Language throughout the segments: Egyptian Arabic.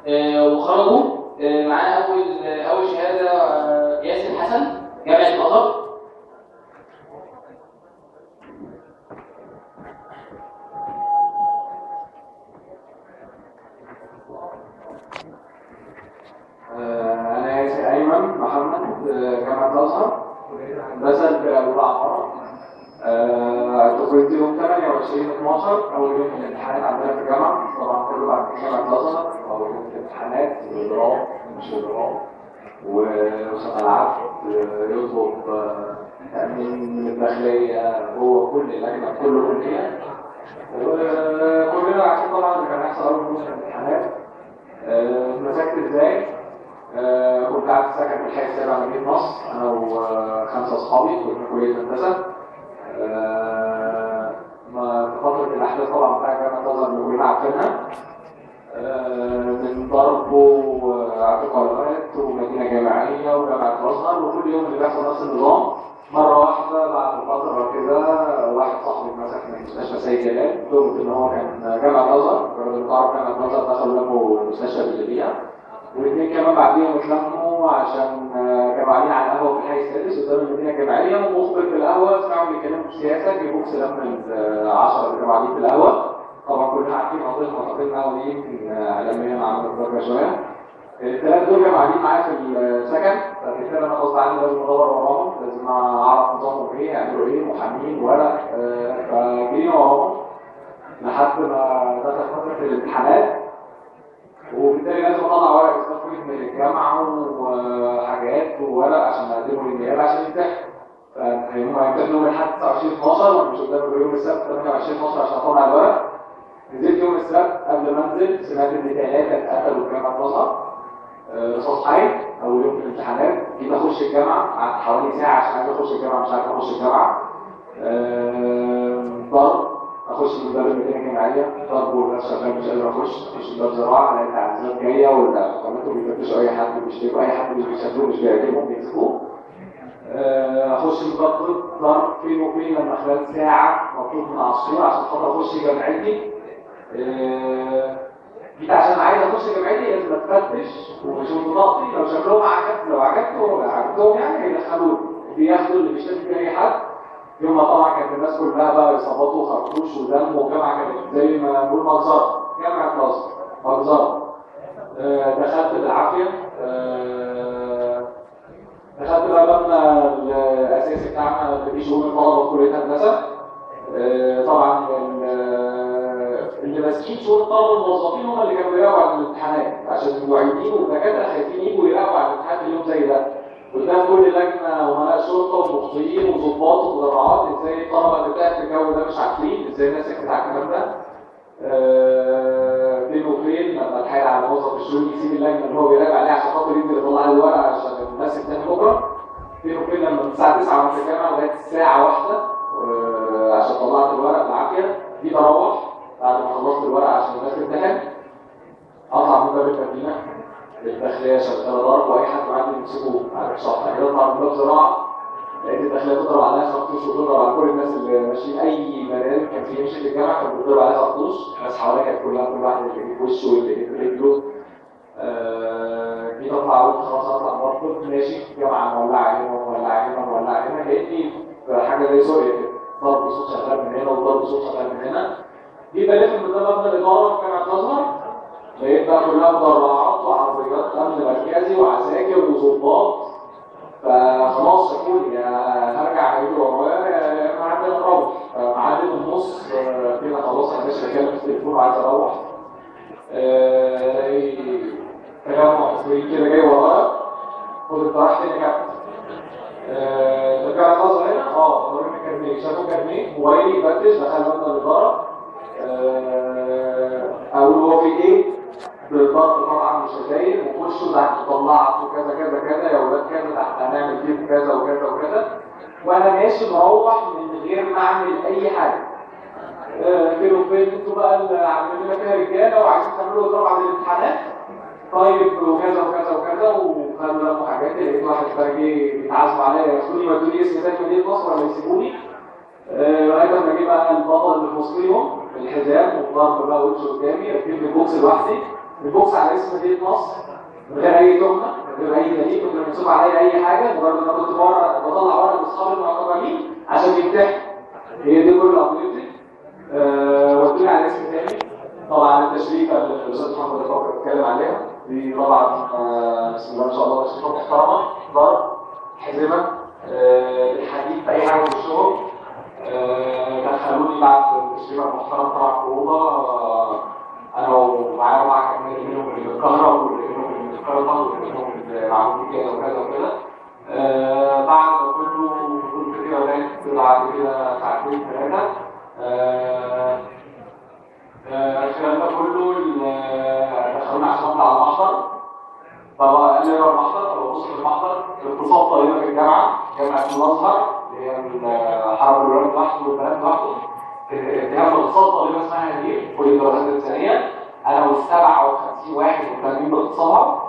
آه، وخرجوا آه، معانا اول اول شهاده آه، ياسر حسن جامعه الازهر آه، أنا ياسر أيمن محمد آه، جامعة الأزهر هندسة الفرقة الأولى عمارة آه، دخلت يوم 28 12 أول يوم من الامتحانات عندنا في الجامعة طبعا كله بعد جامعة الأزهر أول يوم في الامتحانات وإضراب مش إضراب ووسط ألعاب آه، يطلب آه، تأمين من الداخلية هو كل اللجنة كله كلية وكلنا عارفين طبعا اللي كان هيحصل أول يوم في الامتحانات آه، مسكت ازاي آه، كنت قاعد في سكن في الحي السابع مدينة نصر انا وخمسه اصحابي كنا كليه هندسه آه، ما في فتره الاحداث طبعا بتاع جامعه الازهر اللي كلنا عارفينها آه، من ضرب واعتقالات ومدينه جامعيه وجامعه الازهر وكل يوم اللي بيحصل نفس النظام مره واحده بعد فتره كده واحد صاحبي مسك من مستشفى سيد جلال تهمه ان هو كان جامعه الازهر الراجل بتاع جامعه الازهر دخلوا لموا المستشفى اللي فيها والاثنين كمان بعديهم اتلموا عشان آه، كانوا قاعدين على القهوه في الحي السادس قدام المدينه الجامعيه ومخبر في القهوه سمعوا بيتكلموا في السياسه جابوه سلام العشره اللي كانوا قاعدين في القهوه طبعا كلنا عارفين قضيه المعتقلين القهوه دي يمكن آه، اعلاميا عملت ضجه شويه الثلاث دول كانوا قاعدين معايا في السكن فبالتالي انا غصب عني لازم ادور وراهم لازم اعرف نظامهم ايه يعملوا ايه محامين ورق آه، فجرينا وراهم لحد ما دخل فتره الامتحانات وبالتالي لازم اطلع ورق استخرج من الجامعه وحاجات وورق عشان اقدمه للنيابه عشان يمتحن فهم هيمتحنوا من لحد 29 12 وانا مش قدام يوم السبت 28 12 عشان اطلع الورق نزلت يوم السبت قبل ما انزل سمعت ان ثلاثه اتقتلوا في جامعه الازهر آه، رصاص حي اول يوم في الامتحانات جيت اخش الجامعه قعدت حوالي ساعه عشان عايز اخش الجامعه مش عارف اخش الجامعه آه، ضرب اخش من باب المدينه الجامعيه ضرب والناس شغال مش قادر اخش اخش من باب زراعه لقيت تعزيزات جايه والحكومات بيفتشوا اي حد بيشتكوا اي حد مش بيشتكوه مش بيعجبهم بيمسكوه آه، اخش من باب طب ضرب فين وفين لما خلال ساعه مطلوب من عصفور عشان خاطر اخش جامعتي آه، جيت عشان عايز اخش جامعتي لازم اتفتش واشوف بطاقتي لو شكلهم عجب لو عجبتهم عجبتهم يعني هيدخلوني بياخدوا اللي بيشتكي فيه اي حد يوم ما طبعا كانت الناس كلها بقى اصابات وخرطوش ودم والجامعه كانت زي ما نقول مجزره جامعه مصر مجزره آه، دخلت بالعافيه آه، دخلت بقى مبنى الاساسي بتاعنا اللي فيه شؤون الطلبه في كليه هندسه آه، طبعا ال- اللي ماسكين شؤون الطلبه الموظفين هم اللي كانوا بيراقبوا على الامتحانات عشان المعيدين والدكاتره خايفين يجوا يراقبوا على الامتحانات في اليوم زي ده قدام كل لجنه وملاء شرطه ومخطئين وظباط ومدرعات ازاي الطلبه اللي بتاعت الجو ده مش عارفين ازاي الناس سكتت على الكلام ده آه، فين وفين لما اتحايل على موظف الشؤون يسيب اللجنه اللي هو بيراجع عليها عشان خاطر ينزل يطلع لي الورقه عشان الناس تاني بكره فين وفين لما من الساعه 9 وانت الجامعه لغايه الساعه واحدة آه، عشان طلعت الورق بالعافيه دي بروح بعد ما خلصت الورق عشان الناس تمتحن اطلع من باب المدينه الداخليه شغاله ضرب واي حد معدي يمسكوه على الشط كده اطلع من باب زراعه لقيت الداخليه بتضرب عليها خرطوش وبتضرب على كل الناس اللي ماشيين اي مدارس كان في يمشي في الجامعه كان بتضرب عليها خرطوش الناس حواليا كانت كلها كل واحد اللي جه في وشه واللي جه في رجله آه، جيت اطلع قلت خلاص اطلع برفض ماشي الجامعه مولعه هنا ومولعه هنا ومولعه هنا لقيتني في حاجه زي سوريا كده ضرب صوت شغال من هنا وضرب صوت شغال من هنا جيت الف من ده مبنى الاداره في جامعه الازهر لقيت بقى كلها مدرعات وعربيات امن مركزي وعساكر وظباط فخلاص شافوني يا هرجع هيجي ورايا يا اما عندي اروح فعديت النص آه، كده خلاص انا مش بتكلم في التليفون وعايز اروح آه، الاقي تجمع مصريين كده جاي ورايا خد انت رايح فين يا كابتن؟ آه، رجع النظر هنا اه وريني كارنيه شافوا كارنيه موبايلي فتش دخل مبنى الاداره آه، اقول هو في ايه؟ بالضبط طبعا مش شتايم وخشوا تحت طلعت وكذا كذا كذا يا ولاد كذا تحت هنعمل فيكم كذا وكذا وكذا وانا ماشي مروح من غير ما اعمل اي حاجه آه، فين وفين انتوا بقى اللي عاملين لنا فيها رجاله وعايزين تعملوا اضراب على الامتحانات طيب وكذا وكذا وكذا وخدوا لموا حاجاتي لقيت واحد بقى جه بيتعازم عليا ياخدوني ودوني اسم تاني مدينه نصر ولا يسيبوني آه، لغايه لما جه بقى البطل اللي في وسطيهم الحزام والضرب بقى وشه قدامي ركب لي بوكس لوحدي البوكس على اسم مدينه نصر من غير اي تهمه من غير اي دليل من غير منسوب عليا اي حاجه مجرد ان انا كنت بره بطلع ورق لاصحابي المعتبرين عشان يمتحن هي دي كل الابيضتي أه ودوني على اسم تاني طبعا التشريفه اللي الاستاذ محمد الفقر اتكلم عليها دي طبعا آه، بسم الله ما شاء الله تشريفه محترمه ضرب حزمه آه، الحديد في اي حاجه في الشغل آه، دخلوني بعد التشريفه المحترمه طبعا في اوضه آه، انا ومعايا اربعه كمان منهم اللي بالكهرباء واللي منهم اللي بالكهرباء واللي منهم اللي معمول كده وكذا وكده آه، بعد ده كله فضلت كده لغايه بعد كده ساعتين ثلاثه آه، آه، الكلام ده كله ال- دخلونا عشان اطلع على المحضر فهو قال لي اقرا المحضر فببص في المحضر اغتصاب طالبه في الجامعه جامعه الازهر اللي هي من حرم الولاد لوحده والبنات لوحده اتهام اغتصاب طالبه اسمها نبيل كل الدراسات الثانيه انا و57 واحد مهتمين باغتصابها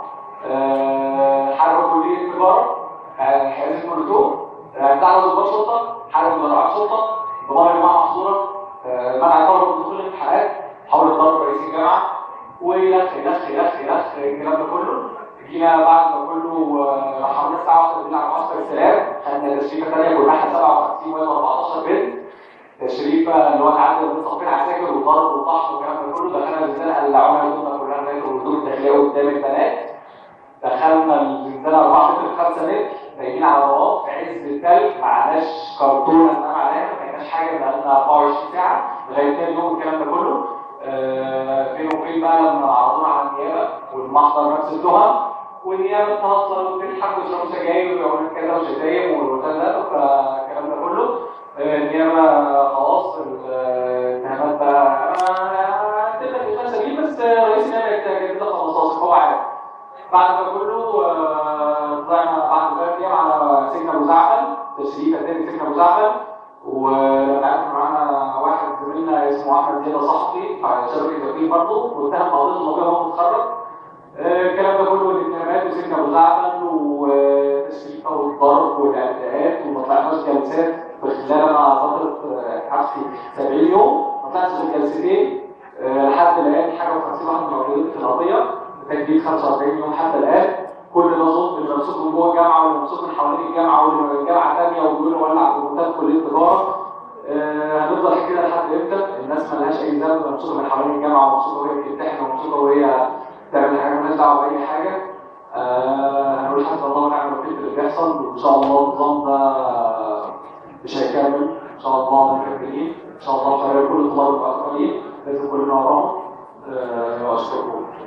آه، حرب كليه التجاره آه، حراسه مولوتوف آه، بتاع ضباط شرطه حرب مدرعات شرطه ضمان الجامعه محظوره آه، منع الطلبه من دخول الامتحانات حول الضرب رئيس الجامعه ويلخ يلخ يلخ يلخ الكلام ده كله جينا بعد ده كله آه، حوالي الساعه 1 بالليل على معسكر السلام خدنا تشريفه ثانيه كلها 57 ولا 14 بنت تشريفه اللي هو تعدي بين صفين عساكر وضرب وطحن والكلام ده كله دخلنا الزنزانه قلعونا هدومنا كلها هناك والهدوم الداخليه قدام البنات دخلنا الزنزانه 4 متر 5 متر نايمين على بلاط في عز التلج معناش كرتونه ننام عليها ما كناش حاجه بقالنا 24 ساعه لغايه تاني يوم الكلام ده كله آه، فين وفين بقى لما عرضونا على النيابه والمحضر نفس التهم والنيابه تهزر وتضحك ويشربوا سجاير ويقولوا كذا وشتايم والروتان ده فالكلام ده كله آه، النيابه خلاص الاتهامات بقى تبقى في سبيل بس رئيس النيابه يتجدد 15 هو عارف بعد ده كله آه، طلعنا بعد ثلاث ايام على سجن ابو زعفل تشريفه تاني سجن ابو زعفل ولما عرفنا معانا واحد زميلنا اسمه احمد زياده صحفي على شبكه توكيل برضه واتهم بقضيه القضيه وهو متخرج آه، الكلام ده كله الاتهامات وسجن ابو زعفل وتشريفه والضرب والاعتداءات وما طلعناش جلسات في خلال انا فتره آه، حبسي 70 يوم ما طلعتش غير جلستين آه، لحد الان حاجه و50 واحد موجودين في القضيه تجديد 45 يوم حتى الان كل ده ظلم اللي ممسوك من جوه الجامعه واللي ممسوك من حوالين الجامعه واللي من الجامعه ثانيه وبيقولوا ولع في منتدى كليه التجاره آه، هنفضل كده لحد امتى؟ الناس مالهاش اي ذنب ممسوكه من حوالين الجامعه وممسوكه وهي بتمتحن وممسوكه وهي بتعمل حاجه مالهاش دعوه باي حاجه آه، هنقول حسب الله ونعم الوكيل في اللي بيحصل وان شاء الله النظام ده مش هيكمل ان شاء الله مكملين ان شاء الله خير كل الطلاب والاخرين لازم كلنا وراهم آه، واشكركم